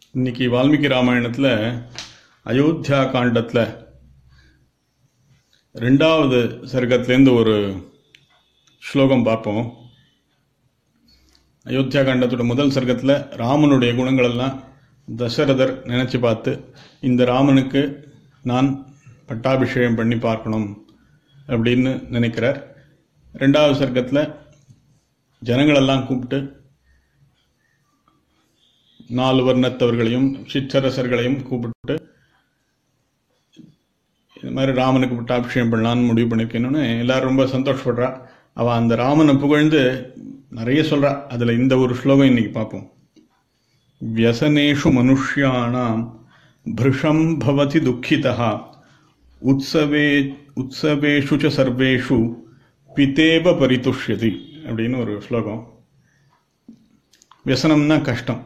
இன்னைக்கு வால்மீகி ராமாயணத்தில் அயோத்தியா காண்டத்தில் ரெண்டாவது சர்க்கத்துலேருந்து ஒரு ஸ்லோகம் பார்ப்போம் அயோத்தியா காண்டத்தோட முதல் சர்க்கத்தில் ராமனுடைய குணங்களெல்லாம் தசரதர் நினச்சி பார்த்து இந்த ராமனுக்கு நான் பட்டாபிஷேகம் பண்ணி பார்க்கணும் அப்படின்னு நினைக்கிறார் ரெண்டாவது சர்க்கத்தில் ஜனங்களெல்லாம் கூப்பிட்டு நாலு வர்ணத்தவர்களையும் சிற்றரசர்களையும் கூப்பிட்டு இது மாதிரி ராமனுக்கு பட்டாபிஷேகம் பண்ணலான்னு முடிவு பண்ணிருக்கேன்னு எல்லாரும் ரொம்ப சந்தோஷப்படுறா அவள் அந்த ராமனை புகழ்ந்து நிறைய சொல்றா அதில் இந்த ஒரு ஸ்லோகம் இன்னைக்கு பார்ப்போம் வியசனேஷு மனுஷ்யானாம் பிருஷம் பவதி துக்கிதா உற்சவே உற்சவேஷு ச சர்வேஷு பிதேப பரிதுஷ்யதி அப்படின்னு ஒரு ஸ்லோகம் வியசனம்னா கஷ்டம்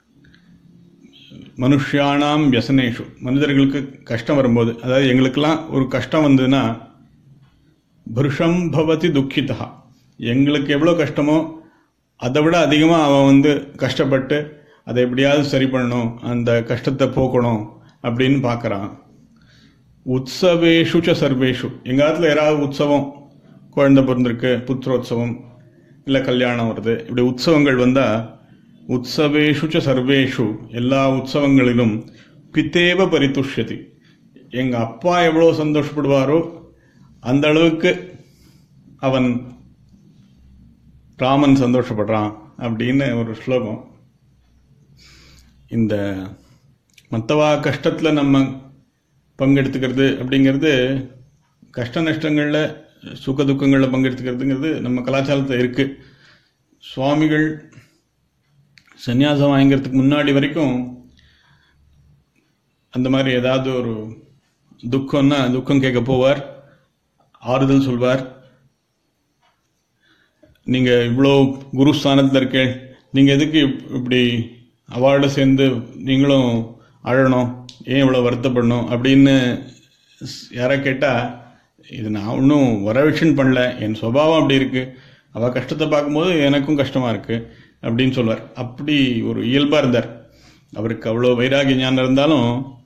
மனுஷியானாம் வியசனேஷு மனிதர்களுக்கு கஷ்டம் வரும்போது அதாவது எங்களுக்கெல்லாம் ஒரு கஷ்டம் வந்ததுன்னா புருஷம் பவதி துக்கிதா எங்களுக்கு எவ்வளோ கஷ்டமோ அதை விட அதிகமாக அவன் வந்து கஷ்டப்பட்டு அதை எப்படியாவது சரி பண்ணணும் அந்த கஷ்டத்தை போக்கணும் அப்படின்னு பார்க்குறான் உற்சவேஷு ச சர்வேஷு எங்கள் காலத்தில் யாராவது உற்சவம் குழந்தை பிறந்திருக்கு புத்திரோத்சவம் இல்லை கல்யாணம் வருது இப்படி உற்சவங்கள் வந்தால் உற்சவேஷு ச சர்வேஷு எல்லா உற்சவங்களிலும் பித்தேவ பரிதுஷ்யதி எங்கள் அப்பா எவ்வளோ சந்தோஷப்படுவாரோ அந்த அளவுக்கு அவன் ராமன் சந்தோஷப்படுறான் அப்படின்னு ஒரு ஸ்லோகம் இந்த மற்றவா கஷ்டத்தில் நம்ம பங்கெடுத்துக்கிறது அப்படிங்கிறது கஷ்ட நஷ்டங்களில் சுக துக்கங்களில் பங்கெடுத்துக்கிறதுங்கிறது நம்ம கலாச்சாரத்தில் இருக்குது சுவாமிகள் சந்நியாசம் வாங்கிறதுக்கு முன்னாடி வரைக்கும் அந்த மாதிரி ஏதாவது ஒரு துக்கம்னா துக்கம் கேட்க போவார் ஆறுதல் சொல்வார் நீங்கள் இவ்வளோ குரு ஸ்தானத்தில் இருக்கே நீங்கள் எதுக்கு இப்படி அவார்டு சேர்ந்து நீங்களும் அழணும் ஏன் இவ்வளோ வருத்தப்படணும் அப்படின்னு யாரை கேட்டால் இது நான் ஒன்றும் வரவிஷன் பண்ணல என் சுபாவம் அப்படி இருக்குது அவள் கஷ்டத்தை பார்க்கும்போது எனக்கும் கஷ்டமாக இருக்குது அப்படின்னு சொல்வார் அப்படி ஒரு இயல்பாக இருந்தார் அவருக்கு அவ்வளோ வைராகிய ஞானம் இருந்தாலும்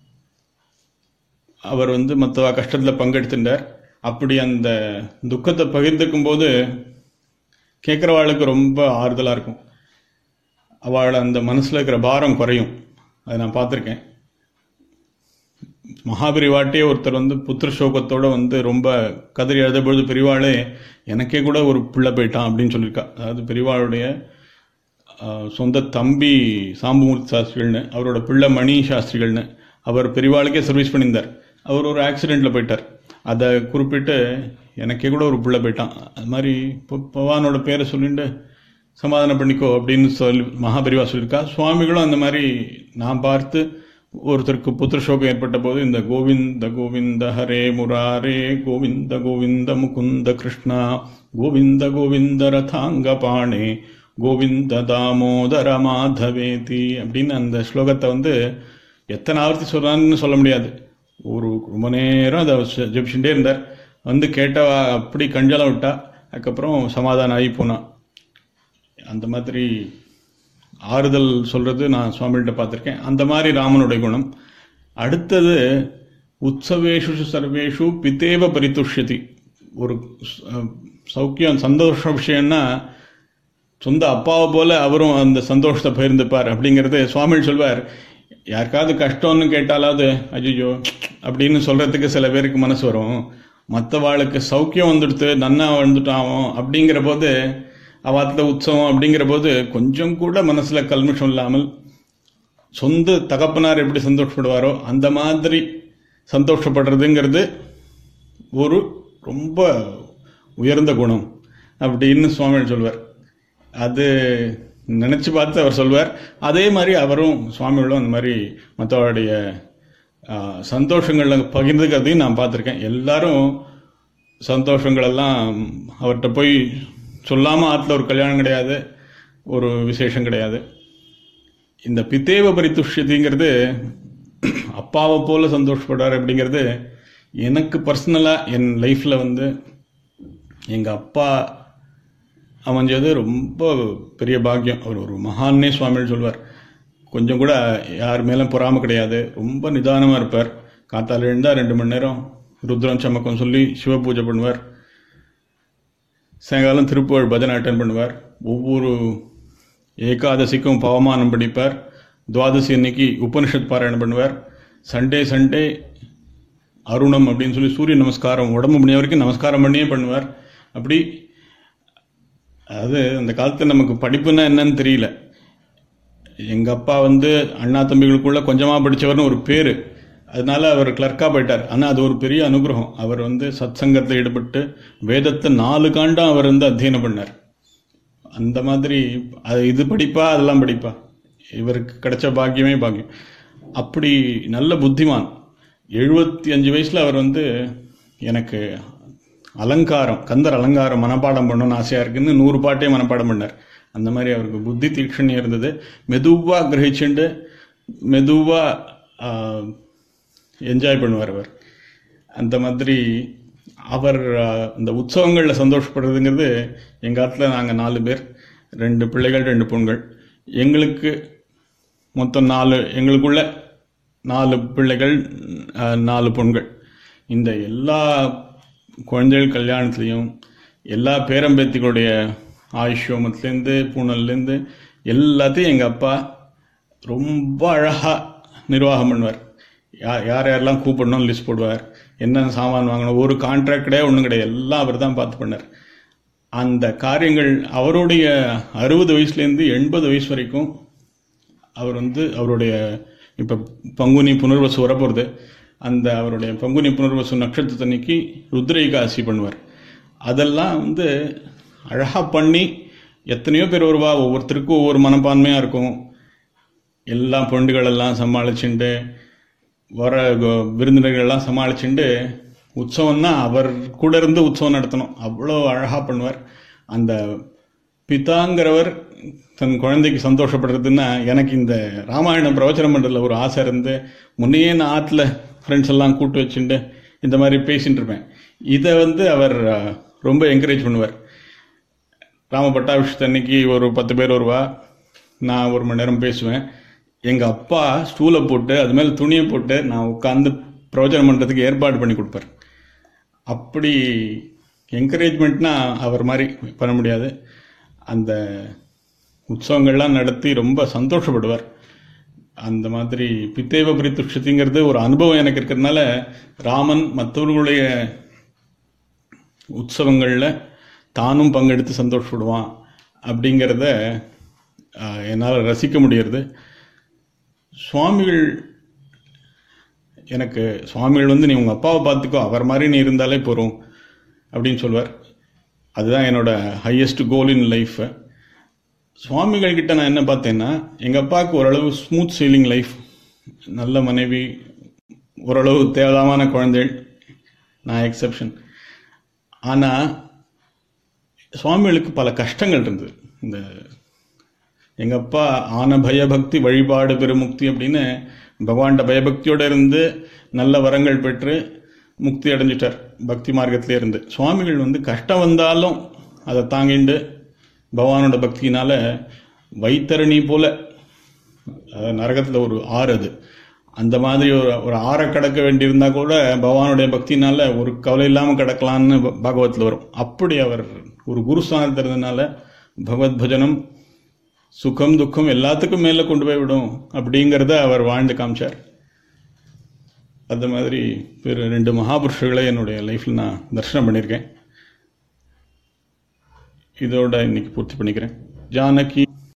அவர் வந்து மற்றவா கஷ்டத்தில் பங்கெடுத்துட்டார் அப்படி அந்த துக்கத்தை பகிர்ந்துக்கும் போது கேட்குறவாளுக்கு ரொம்ப ஆறுதலாக இருக்கும் அவள் அந்த மனசில் இருக்கிற பாரம் குறையும் அதை நான் பார்த்துருக்கேன் மகாபிரிவாட்டே ஒருத்தர் வந்து புத்திர சோகத்தோட வந்து ரொம்ப கதறி எழுத பொழுது பெரியவாளே எனக்கே கூட ஒரு பிள்ளை போயிட்டான் அப்படின்னு சொல்லியிருக்கா அதாவது பெரியவாளுடைய சொந்த தம்பி சாம்புமூர்த்தி சாஸ்திரிகள்னு அவரோட பிள்ளை மணி சாஸ்திரிகள்னு அவர் பெரியவாளுக்கே சர்வீஸ் பண்ணியிருந்தார் அவர் ஒரு ஆக்சிடெண்ட்டில் போயிட்டார் அதை குறிப்பிட்டு எனக்கே கூட ஒரு பிள்ளை போயிட்டான் அது மாதிரி பவானோட பேரை சொல்லிட்டு சமாதானம் பண்ணிக்கோ அப்படின்னு சொல்லி மகாபெரிவா சொல்லியிருக்கா சுவாமிகளும் அந்த மாதிரி நான் பார்த்து ஒருத்தருக்கு புத்திர சோகம் ஏற்பட்ட போது இந்த கோவிந்த கோவிந்த ஹரே முராரே கோவிந்த கோவிந்த முகுந்த கிருஷ்ணா கோவிந்த கோவிந்த ரதாங்க பாணே கோவிந்த தாமோதர மாதவேதி அப்படின்னு அந்த ஸ்லோகத்தை வந்து எத்தனை ஆவர்த்தி சொல்றான்னு சொல்ல முடியாது ஒரு ரொம்ப நேரம் அதை ஜெபிச்சுட்டே இருந்தார் வந்து கேட்டவா அப்படி கஞ்சலம் விட்டா அதுக்கப்புறம் சமாதானம் ஆகி போனான் அந்த மாதிரி ஆறுதல் சொல்றது நான் சுவாமிகிட்ட பார்த்துருக்கேன் அந்த மாதிரி ராமனுடைய குணம் அடுத்தது உற்சவேஷு சர்வேஷு பித்தேவ பரிதுஷ்யதி ஒரு சௌக்கியம் சந்தோஷ விஷயம்னா சொந்த அப்பாவை போல அவரும் அந்த சந்தோஷத்தை பகிர்ந்துப்பார் அப்படிங்கிறது சுவாமி சொல்வார் யாருக்காவது கஷ்டம்னு கேட்டாலாவது அஜிஜோ அப்படின்னு சொல்றதுக்கு சில பேருக்கு மனசு வரும் மற்றவாளுக்கு சௌக்கியம் வந்துடுத்து நன்னா வந்துட்டான் அப்படிங்கிற போது அவாத்தில் உற்சவம் அப்படிங்கிற போது கொஞ்சம் கூட மனசுல கல்மிஷம் இல்லாமல் சொந்த தகப்பனார் எப்படி சந்தோஷப்படுவாரோ அந்த மாதிரி சந்தோஷப்படுறதுங்கிறது ஒரு ரொம்ப உயர்ந்த குணம் அப்படின்னு சுவாமி சொல்வார் அது நினச்சி பார்த்து அவர் சொல்வார் அதே மாதிரி அவரும் சுவாமிகளும் அந்த மாதிரி மற்றவருடைய சந்தோஷங்களில் பகிர்ந்துக்கிறதையும் நான் பார்த்துருக்கேன் எல்லாரும் சந்தோஷங்களெல்லாம் அவர்கிட்ட போய் சொல்லாமல் ஆற்றுல ஒரு கல்யாணம் கிடையாது ஒரு விசேஷம் கிடையாது இந்த பித்தேவ பரிதுஷ்யதிங்கிறது அப்பாவை போல சந்தோஷப்படுறார் அப்படிங்கிறது எனக்கு பர்சனலாக என் லைஃப்பில் வந்து எங்கள் அப்பா அமைஞ்சது ரொம்ப பெரிய பாக்கியம் அவர் ஒரு மகான்னே சுவாமிகள் சொல்வார் கொஞ்சம் கூட யார் மேலும் பொறாம கிடையாது ரொம்ப நிதானமாக இருப்பார் காத்தால எழுந்தால் ரெண்டு மணி நேரம் ருத்ரம் சமக்கம் சொல்லி சிவ பூஜை பண்ணுவார் சாயங்காலம் திருப்புகழ் பஜனை அட்டன் பண்ணுவார் ஒவ்வொரு ஏகாதசிக்கும் பவமானம் படிப்பார் துவாதசி அன்னைக்கு உபனிஷத் பாராயணம் பண்ணுவார் சண்டே சண்டே அருணம் அப்படின்னு சொல்லி சூரிய நமஸ்காரம் உடம்பு முடிய வரைக்கும் நமஸ்காரம் பண்ணியே பண்ணுவார் அப்படி அது அந்த காலத்தில் நமக்கு படிப்புன்னா என்னன்னு தெரியல எங்கள் அப்பா வந்து அண்ணா தம்பிகளுக்குள்ள கொஞ்சமாக படித்தவர்னு ஒரு பேர் அதனால அவர் கிளர்க்காக போயிட்டார் ஆனால் அது ஒரு பெரிய அனுகிரகம் அவர் வந்து சத் சங்கத்தில் ஈடுபட்டு வேதத்தை நாலு காண்டம் அவர் வந்து அத்தியனம் பண்ணார் அந்த மாதிரி அது இது படிப்பா அதெல்லாம் படிப்பா இவருக்கு கிடைச்ச பாக்கியமே பாக்கியம் அப்படி நல்ல புத்திமான் எழுபத்தி அஞ்சு வயசில் அவர் வந்து எனக்கு அலங்காரம் கந்தர் அலங்காரம் மனப்பாடம் பண்ணணும்னு ஆசையாக இருக்குன்னு நூறு பாட்டே மனப்பாடம் பண்ணார் அந்த மாதிரி அவருக்கு புத்தி தீட்சணியம் இருந்தது மெதுவாக கிரகிச்சுண்டு மெதுவாக என்ஜாய் பண்ணுவார் அவர் அந்த மாதிரி அவர் அஹ், இந்த உற்சவங்களில் சந்தோஷப்படுறதுங்கிறது எங்கள் ஆத்துல நாங்கள் நாலு பேர் ரெண்டு பிள்ளைகள் ரெண்டு பொண்கள் எங்களுக்கு மொத்தம் நாலு எங்களுக்குள்ள நாலு பிள்ளைகள் அஹ், நாலு பொண்கள் இந்த எல்லா குழந்தைகள் கல்யாணத்துலேயும் எல்லா பேரம்பேத்திகளுடைய ஆயுஷ்யோமத்துலேருந்து பூனல்லேருந்து எல்லாத்தையும் எங்கள் அப்பா ரொம்ப அழகாக நிர்வாகம் பண்ணுவார் யார் யார் யாரெல்லாம் கூப்பிடணும் லிஸ்ட் போடுவார் என்னென்ன சாமான் வாங்கணும் ஒரு கான்ட்ராக்ட் கிடையாது ஒன்றும் கிடையாது எல்லாம் அவர் தான் பார்த்து பண்ணார் அந்த காரியங்கள் அவருடைய அறுபது வயசுலேருந்து எண்பது வயசு வரைக்கும் அவர் வந்து அவருடைய இப்போ பங்குனி புனர்வசு வரப்போகிறது அந்த அவருடைய பங்குனி புனர்வசு நட்சத்திரத்தன்னைக்கு ருத்ர ஏகாதசி பண்ணுவார் அதெல்லாம் வந்து அழகாக பண்ணி எத்தனையோ பேர் வருவா ஒவ்வொருத்தருக்கும் ஒவ்வொரு மனப்பான்மையாக இருக்கும் எல்லா பொண்டுகளெல்லாம் சமாளிச்சுண்டு வர க- விருந்தினர்கள்லாம் சமாளிச்சுண்டு உற்சவம்னா அவர் கூட இருந்து உற்சவம் நடத்தணும் அவ்வளோ அழகாக பண்ணுவார் அந்த பிதாங்கிறவர் தன் குழந்தைக்கு சந்தோஷப்படுறதுன்னா எனக்கு இந்த ராமாயணம் பிரவச்சனம் பண்ணுறதுல ஒரு ஆசை இருந்து முன்னையே நான் ஆற்றுல ஃப்ரெண்ட்ஸ் எல்லாம் கூட்டு வச்சுட்டு இந்த மாதிரி பேசிட்டு இருப்பேன் இதை வந்து அவர் அஹ், ரொம்ப என்கரேஜ் பண்ணுவார் ராம பட்டாபிஷத்து அன்னைக்கு ஒரு பத்து பேர் வருவா நான் ஒரு மணி நேரம் பேசுவேன் எங்கள் அப்பா ஸ்டூலை போட்டு அது மேலே துணியை போட்டு நான் உட்காந்து பிரவச்சனம் பண்ணுறதுக்கு ஏற்பாடு பண்ணி கொடுப்பார் அப்படி என்கரேஜ்மெண்ட்னா அவர் மாதிரி பண்ண முடியாது அந்த உற்சவங்கள்லாம் நடத்தி ரொம்ப சந்தோஷப்படுவார் அந்த மாதிரி பித்தேவ பிரித்துஷத்திங்கிறது ஒரு அனுபவம் எனக்கு இருக்கிறதுனால ராமன் மற்றவர்களுடைய உற்சவங்களில் தானும் பங்கெடுத்து சந்தோஷப்படுவான் அப்படிங்கிறத ஆஹ், என்னால் ரசிக்க முடியறது சுவாமிகள் எனக்கு சுவாமிகள் வந்து நீ உங்கள் அப்பாவை பார்த்துக்கோ அவர் மாதிரி நீ இருந்தாலே போகிறோம் அப்படின்னு சொல்வார் அதுதான் என்னோட ஹையஸ்ட் கோல் இன் லைஃப் சுவாமிகள் கிட்ட நான் என்ன பார்த்தேன்னா எங்கள் அப்பாவுக்கு ஓரளவு ஸ்மூத் சீலிங் லைஃப் நல்ல மனைவி ஓரளவு தேவையான குழந்தைகள் நான் எக்ஸெப்ஷன் ஆனால் சுவாமிகளுக்கு பல கஷ்டங்கள் இருந்தது இந்த எங்கள் அப்பா ஆன பயபக்தி வழிபாடு பெருமுக்தி அப்படின்னு பகவான்கிட்ட பயபக்தியோட இருந்து நல்ல வரங்கள் பெற்று முக்தி அடைஞ்சிட்டார் பக்தி மார்க்கத்திலே இருந்து சுவாமிகள் வந்து கஷ்டம் வந்தாலும் அதை தாங்கிண்டு பகவானோட பக்தியினால வைத்தரணி போல அஹ், நரகத்துல ஒரு ஆறு அது அந்த மாதிரி ஒரு ஒரு ஆறை கடக்க வேண்டியிருந்தா கூட பகவானுடைய பக்தினால ஒரு கவலை இல்லாமல் கிடக்கலான்னு ப- பாகவத்தில் வரும் அப்படி அவர் ஒரு குருஸ்தானத்தில் இருந்ததுனால பகவத் பஜனம் சுகம் துக்கம் எல்லாத்துக்கும் மேலே கொண்டு போய் விடும் அப்படிங்கிறத அவர் வாழ்ந்து காமிச்சார் அந்த மாதிரி பிற ரெண்டு மகாபுருஷர்களை என்னுடைய லைஃப்பில் நான் தரிசனம் பண்ணியிருக்கேன் இதோட இன்னைக்கு பூர்த்தி பண்ணிக்கிறேன் ஜானகி